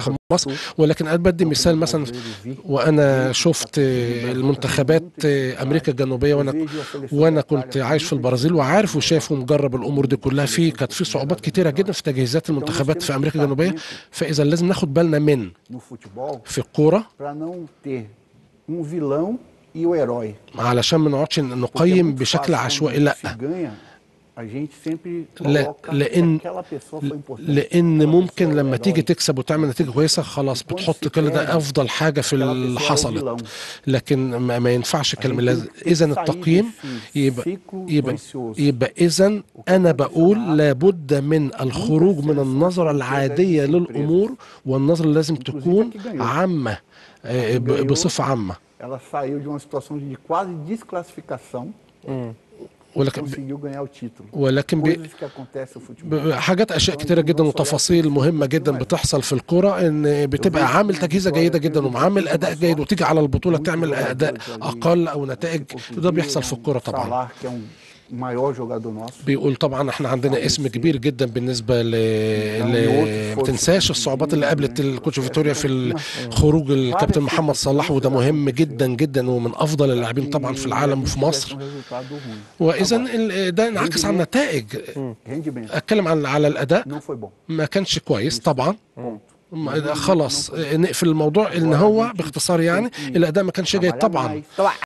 منتخب مصر ولكن انا بدي مثال مثلا وانا شفت المنتخبات امريكا الجنوبيه وانا وانا كنت عايش في البرازيل وعارف وشايف ومجرب الامور دي كلها في كانت في صعوبات كتيره جدا في تجهيزات المنتخبات في امريكا الجنوبيه فاذا لازم ناخد بالنا من no futebol في الكوره para não ter um vilão e o herói. علشان ما نقعدش Porque é نقيم muito بشكل fácil عشوائي quando لا se ganha, a gente sempre لا coloca لان que aquela pessoa foi importante. لان aquela ممكن pessoa é o لما تيجي herói, تكسب وتعمل نتيجه كويسه خلاص بتحط كل ده افضل حاجه في aquela pessoa اللي é o حصلت vilão. لكن ما, ما ينفعش A الكلام gente لازم tem que اذا sair التقييم desse يبقى ciclo يبقى vicioso. يبقى اذا انا بقول لابد من الخروج من النظره العاديه للامور والنظره لازم تكون عامه آه، ب- بصفه عامه Ela saiu de uma situação de quase desclassificação ولكن conseguiu ganhar o título. ولكن بي Coisas que acontecem no futebol. ب- حاجات اشياء كتيره جدا وتفاصيل مهمه جدا بتحصل في الكوره ان بتبقى عامل تجهيزه جيده جدا وعامل اداء جيد وتيجي على البطوله تعمل اداء اقل او نتائج وده بيحصل في الكوره طبعا Salah, que é um maior jogador nosso. بيقول طبعا احنا عندنا اسم كبير جدا بالنسبه ل, ل... ما تنساش الصعوبات اللي قابلت الكوتش فيتوريا في خروج الكابتن محمد صلاح وده مهم جدا جدا ومن افضل اللاعبين طبعا في العالم وفي مصر Um resultado ruim. واذا ال- ده انعكس على النتائج Rendimento. اتكلم عن على الاداء Não foi bom. ما كانش كويس طبعا Ponto. ما- خلاص نقفل الموضوع ان هو باختصار يعني الاداء ما كانش جيد طبعا Trabalhar mais.